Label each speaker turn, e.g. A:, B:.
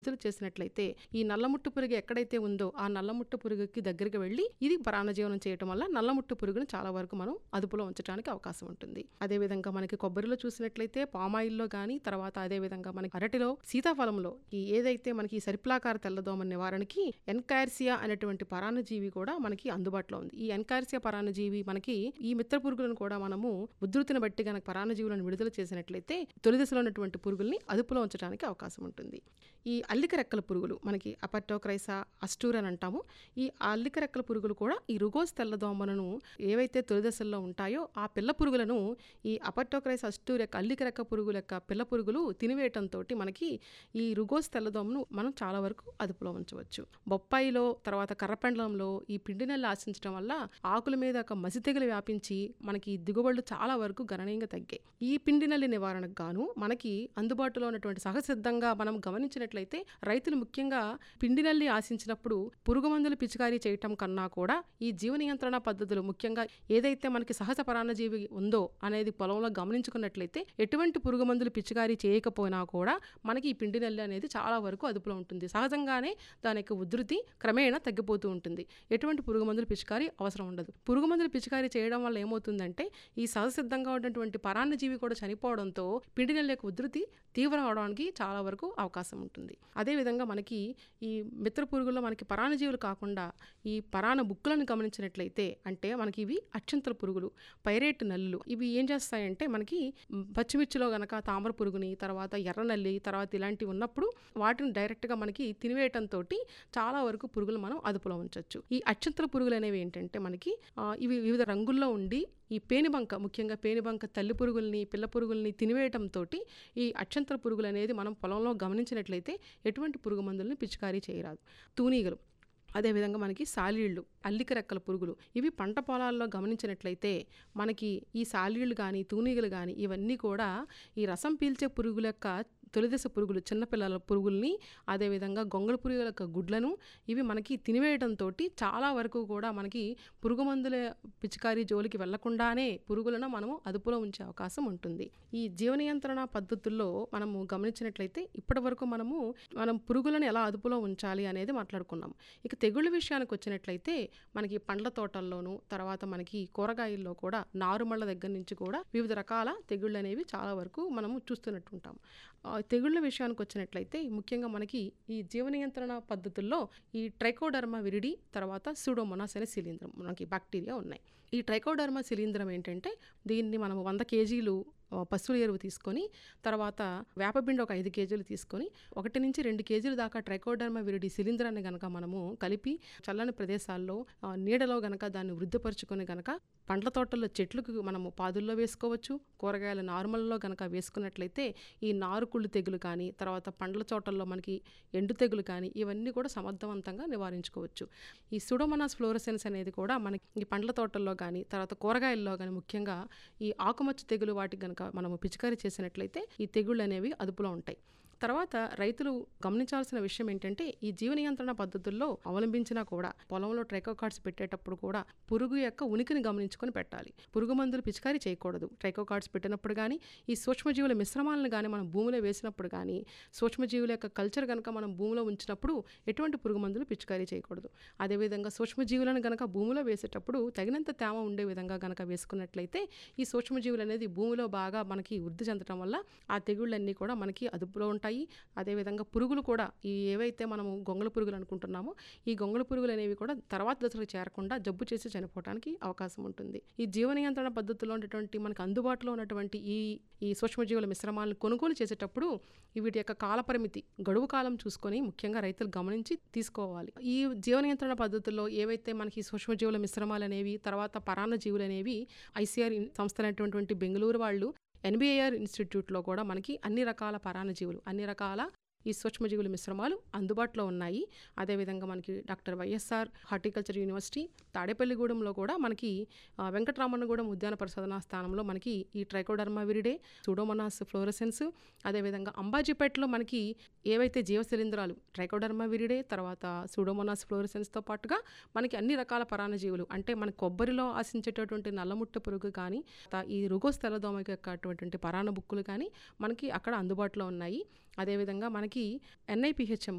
A: విడుదల చేసినట్లయితే ఈ నల్లముట్టు పురుగు ఎక్కడైతే ఉందో ఆ నల్లముట్టు పురుగుకి దగ్గరికి వెళ్ళి ఇది ప్రాణజీవనం చేయటం వల్ల నల్లముట్టు పురుగును చాలా వరకు మనం అదుపులో ఉంచడానికి అవకాశం ఉంటుంది అదేవిధంగా మనకి కొబ్బరిలో చూసినట్లయితే పామాయిల్లో కానీ తర్వాత అదేవిధంగా మనకి అరటిలో సీతాఫలంలో ఈ ఏదైతే మనకి ఈ సరిప్లాకార తెల్లదోమ నివారణకి ఎన్కార్సియా అనేటువంటి పరాన్నజీవి కూడా మనకి అందుబాటులో ఉంది ఈ ఎన్కార్సియా పరాన్నజీవి మనకి ఈ మిత్ర పురుగులను కూడా మనము ఉధృతిని బట్టి గనక పరాన్నజీవులను విడుదల చేసినట్లయితే తొలి దశలో ఉన్నటువంటి పురుగుల్ని అదుపులో ఉంచడానికి అవకాశం ఉంటుంది ఈ అల్లిక రెక్కల పురుగులు మనకి అపర్టోక్రైసా అస్టూర్ అని అంటాము ఈ అల్లిక రెక్కల పురుగులు కూడా ఈ రుగోస్ తెల్లదోమలను ఏవైతే తొలి దశల్లో ఉంటాయో ఆ పిల్ల పురుగులను ఈ అపర్టోక్రైస్ అస్టూర్ యొక్క అల్లిక రెక్క పురుగుల యొక్క పిల్ల పురుగులు తినివేయటంతో మనకి ఈ రుగోస్ తెల్లదోమను మనం చాలా వరకు అదుపులో ఉంచవచ్చు బొప్పాయిలో తర్వాత కర్రపెండలంలో ఈ పిండి నెల ఆశించడం వల్ల ఆకుల మీద ఒక మసి తెగులు వ్యాపించి మనకి దిగుబడులు చాలా వరకు గణనీయంగా తగ్గాయి ఈ పిండి నల్లి నివారణకు గాను మనకి అందుబాటులో ఉన్నటువంటి సహసిద్ధంగా మనం గమనించినట్లయితే రైతులు ముఖ్యంగా పిండి నల్లి ఆశించినప్పుడు పురుగు మందులు పిచికారీ చేయటం కన్నా కూడా ఈ జీవ నియంత్రణ పద్ధతులు ముఖ్యంగా ఏదైతే మనకి సహజ పరాన్నజీవి ఉందో అనేది పొలంలో గమనించుకున్నట్లయితే ఎటువంటి పురుగు మందులు పిచికారీ చేయకపోయినా కూడా మనకి ఈ పిండి నల్లి అనేది చాలా వరకు అదుపులో ఉంటుంది సహజంగానే దాని యొక్క ఉధృతి క్రమేణా తగ్గిపోతూ ఉంటుంది ఎటువంటి పురుగు మందులు పిచికారీ అవసరం ఉండదు పురుగు మందులు పిచికారీ చేయడం వల్ల ఏమవుతుందంటే ఈ సహసిద్ధంగా ఉన్నటువంటి పరాన్నజీవి కూడా చనిపోవడంతో పిండి నెల యొక్క ఉధృతి తీవ్రం అవడానికి చాలా వరకు అవకాశం ఉంటుంది అదేవిధంగా మనకి ఈ మిత్ర పురుగుల్లో మనకి పరాన్నజీవులు కాకుండా ఈ పరాణ బుక్కులను గమనించినట్లయితే అంటే మనకి ఇవి అక్షంతల పురుగులు పైరేట్ నల్లులు ఇవి ఏం చేస్తాయంటే మనకి మ్, పచ్చిమిర్చిలో గనక తామర పురుగుని తర్వాత ఎర్ర నల్లి తర్వాత ఇలాంటివి ఉన్నప్పుడు వాటిని డైరెక్ట్గా మనకి తినివేయటంతో చాలా వరకు పురుగులు మనం అదుపులో ఉంచవచ్చు ఈ అక్షంతల పురుగులు అనేవి ఏంటంటే మనకి ఆ, ఇవి వివిధ రంగుల్లో ఉండి ఈ పేనుబంక ముఖ్యంగా పేనుబంక తల్లి పురుగుల్ని పిల్ల పురుగుల్ని తినివేయటంతో ఈ అక్షంతర పురుగులు అనేది మనం పొలంలో గమనించినట్లయితే ఎటువంటి పురుగు మందుల్ని పిచికారీ చేయరాదు తూనీగలు అదేవిధంగా మనకి సాలీళ్ళు అల్లిక రెక్కల పురుగులు ఇవి పంట పొలాల్లో గమనించినట్లయితే మనకి ఈ సాలీళ్ళు కానీ తూనీగలు కానీ ఇవన్నీ కూడా ఈ రసం పీల్చే పురుగుల యొక్క తొలిదశ పురుగులు చిన్నపిల్లల పురుగుల్ని అదేవిధంగా గొంగళ పురుగుల యొక్క గుడ్లను ఇవి మనకి తినివేయడంతో చాలా వరకు కూడా మనకి పురుగు మందుల పిచికారీ జోలికి వెళ్లకుండానే పురుగులను మనము అదుపులో ఉంచే అవకాశం ఉంటుంది ఈ జీవ నియంత్రణ పద్ధతుల్లో మనము గమనించినట్లయితే ఇప్పటి వరకు మనము మనం పురుగులను ఎలా అదుపులో ఉంచాలి అనేది మాట్లాడుకున్నాం ఇక తెగుళ్ళ విషయానికి వచ్చినట్లయితే మనకి పండ్ల తోటల్లోనూ తర్వాత మనకి కూరగాయల్లో కూడా నారుమళ్ళ దగ్గర నుంచి కూడా వివిధ రకాల తెగుళ్ళు అనేవి చాలా వరకు మనము చూస్తున్నట్టుంటాం ఆ తెగుళ్ళ విషయానికి వచ్చినట్లయితే ముఖ్యంగా మనకి ఈ జీవ నియంత్రణ పద్ధతుల్లో ఈ ట్రైకోడర్మా విరిడి తర్వాత సూడోమోనాస్ అనే శిలీంద్రం మనకి బ్యాక్టీరియా ఉన్నాయి ఈ ట్రైకోడర్మా శిలీంద్రం ఏంటంటే దీన్ని మనం వంద కేజీలు ఆ, పశువుల ఎరువు తీసుకొని తర్వాత వేపపిండి ఒక ఐదు కేజీలు తీసుకొని ఒకటి నుంచి రెండు కేజీలు దాకా ట్రైకోడర్మా విరిడి శిలీంధ్రాన్ని గనక మనము కలిపి చల్లని ప్రదేశాల్లో ఆ, నీడలో గనక దాన్ని వృద్ధిపరుచుకొని గనక పండ్ల తోటల్లో చెట్లకు మనము పాదుల్లో వేసుకోవచ్చు కూరగాయల నార్మల్లో గనక వేసుకున్నట్లయితే ఈ నారుకుళ్ళు తెగులు కానీ తర్వాత పండ్ల తోటల్లో మనకి ఎండు తెగులు కానీ ఇవన్నీ కూడా సమర్థవంతంగా నివారించుకోవచ్చు ఈ సుడోమనాస్ ఫ్లోరసెన్స్ అనేది కూడా మనకి ఈ పండ్ల తోటల్లో కానీ తర్వాత కూరగాయల్లో కానీ ముఖ్యంగా ఈ ఆకుమచ్చ తెగులు వాటికి గనక మనము పిచికారీ చేసినట్లయితే ఈ తెగుళ్ళు అనేవి అదుపులో ఉంటాయి తర్వాత రైతులు గమనించాల్సిన విషయం ఏంటంటే ఈ జీవ నియంత్రణ పద్ధతుల్లో అవలంబించినా కూడా పొలంలో ట్రైకోకార్డ్స్ పెట్టేటప్పుడు కూడా పురుగు యొక్క ఉనికిని గమనించుకొని పెట్టాలి పురుగు మందులు పిచికారీ చేయకూడదు ట్రైకోకార్డ్స్ పెట్టినప్పుడు కానీ ఈ సూక్ష్మజీవుల మిశ్రమాలను కానీ మనం భూమిలో వేసినప్పుడు కానీ సూక్ష్మజీవుల యొక్క కల్చర్ కనుక మనం భూమిలో ఉంచినప్పుడు ఎటువంటి పురుగు మందులు పిచికారీ చేయకూడదు అదేవిధంగా సూక్ష్మజీవులను గనక భూమిలో వేసేటప్పుడు తగినంత తేమ ఉండే విధంగా గనక వేసుకున్నట్లయితే ఈ సూక్ష్మజీవులు అనేది భూమిలో బాగా మనకి వృద్ధి చెందడం వల్ల ఆ తెగుళ్ళన్నీ కూడా మనకి అదుపులో ఉంటాయి అదేవిధంగా పురుగులు కూడా ఈ ఏవైతే మనము గొంగళ పురుగులు అనుకుంటున్నామో ఈ గొంగళ పురుగులు అనేవి కూడా తర్వాత దశలకు చేరకుండా జబ్బు చేసి చనిపోవడానికి అవకాశం ఉంటుంది ఈ జీవ నియంత్రణ పద్ధతిలో ఉన్నటువంటి మనకు అందుబాటులో ఉన్నటువంటి ఈ ఈ సూక్ష్మజీవుల మిశ్రమాలను కొనుగోలు చేసేటప్పుడు ఈ వీటి యొక్క కాల పరిమితి గడువు కాలం చూసుకొని ముఖ్యంగా రైతులు గమనించి తీసుకోవాలి ఈ జీవ నియంత్రణ పద్ధతుల్లో ఏవైతే మనకి ఈ సూక్ష్మజీవుల మిశ్రమాలు అనేవి తర్వాత పరాన్న జీవులు అనేవి ఐసీఆర్ సంస్థ అనేటువంటి బెంగళూరు వాళ్ళు ఎన్బిఐఆర్ ఇన్స్టిట్యూట్లో కూడా మనకి అన్ని రకాల పరాన్నజీవులు అన్ని రకాల ఈ సూక్ష్మజీవుల మిశ్రమాలు అందుబాటులో ఉన్నాయి అదేవిధంగా మనకి డాక్టర్ వైఎస్ఆర్ హార్టికల్చర్ యూనివర్సిటీ తాడేపల్లిగూడెంలో కూడా మనకి ఆ, వెంకటరామన్నగూడెం ఉద్యాన పరిశోధనా స్థానంలో మనకి ఈ ట్రైకోడర్మా విరిడే సూడోమోనాస్ ఫ్లోరసెన్స్ అదేవిధంగా అంబాజీపేటలో మనకి ఏవైతే జీవశిలీంధ్రాలు ట్రైకోడర్మా విరిడే తర్వాత సూడోమోనాస్ ఫ్లోరసెన్స్తో పాటుగా మనకి అన్ని రకాల పరాన్నజీవులు అంటే మన కొబ్బరిలో ఆశించేటటువంటి నల్లముట్ట పురుగు కానీ త- ఈ రుగోస్ తెల్లదోమకి యొక్క అటువంటి పరాన్న బుక్కులు కానీ మనకి అక్కడ అందుబాటులో ఉన్నాయి అదేవిధంగా మనకి ఎన్ఐపిహెచ్ఎం